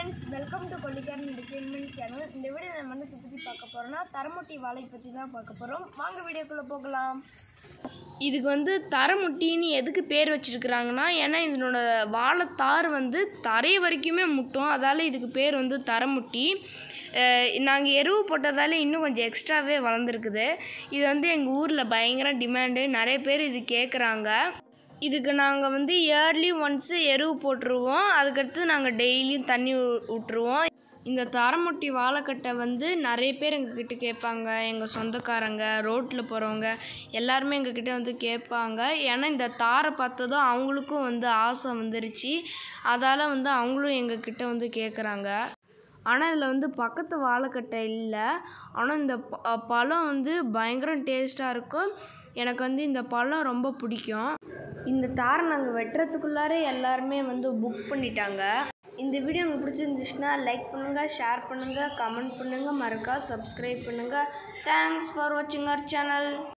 friends welcome to Kollikkaran entertainment channel இந்த video நம்ம வந்து பற்றி பார்க்க போகிறோம்னா தரமுட்டி வாழை பற்றி தான் பார்க்க போகிறோம் வாங்க வீடியோக்குள்ளே போகலாம் இதுக்கு வந்து தரமுட்டின்னு எதுக்கு பேர் வச்சிருக்கிறாங்கன்னா ஏன்னா இதனோட வாழைத்தார் வந்து தரை வரைக்குமே முட்டும் அதால் இதுக்கு பேர் வந்து தரமுட்டி நாங்கள் எருவு போட்டதால் இன்னும் கொஞ்சம் எக்ஸ்ட்ராவே வளர்ந்துருக்குது இது வந்து எங்கள் ஊரில் பயங்கர டிமாண்டு நிறைய பேர் இது கேட்குறாங்க இதுக்கு நாங்கள் வந்து இயர்லி ஒன்ஸு எருவு போட்டுருவோம் அதுக்கடுத்து நாங்கள் டெய்லியும் தண்ணி வி- விட்டுருவோம் இந்த தரமுட்டி வாழைக்கட்டை வந்து நிறைய பேர் எங்ககிட்ட கேட்பாங்க எங்கள் சொந்தக்காரங்க ரோட்டில் போகிறவங்க எல்லாருமே எங்ககிட்ட வந்து கேட்பாங்க ஏன்னா இந்த தாரை பார்த்ததும் அவங்களுக்கும் வந்து ஆசை வந்துருச்சு அதால் வந்து அவங்களும் எங்ககிட்ட வந்து கேட்குறாங்க ஆனால் இதில் வந்து பக்கத்து வாழைக்கட்டை இல்லை ஆனால் இந்த ப- பழம் வந்து பயங்கர டேஸ்ட்டாக இருக்கும் எனக்கு வந்து இந்த பழம் ரொம்ப பிடிக்கும் இந்த தாரை நாங்கள் வெட்டுறதுக்குள்ளாரே எல்லாருமே வந்து புக் பண்ணிட்டாங்க இந்த வீடியோ உங்களுக்கு பிடிச்சிருந்துச்சுன்னா லைக் பண்ணுங்கள் ஷேர் பண்ணுங்கள் கமெண்ட் பண்ணுங்கள் மறக்கா சப்ஸ்கிரைப் பண்ணுங்கள் தேங்க்ஸ் ஃபார் வாட்சிங் அவர் சேனல்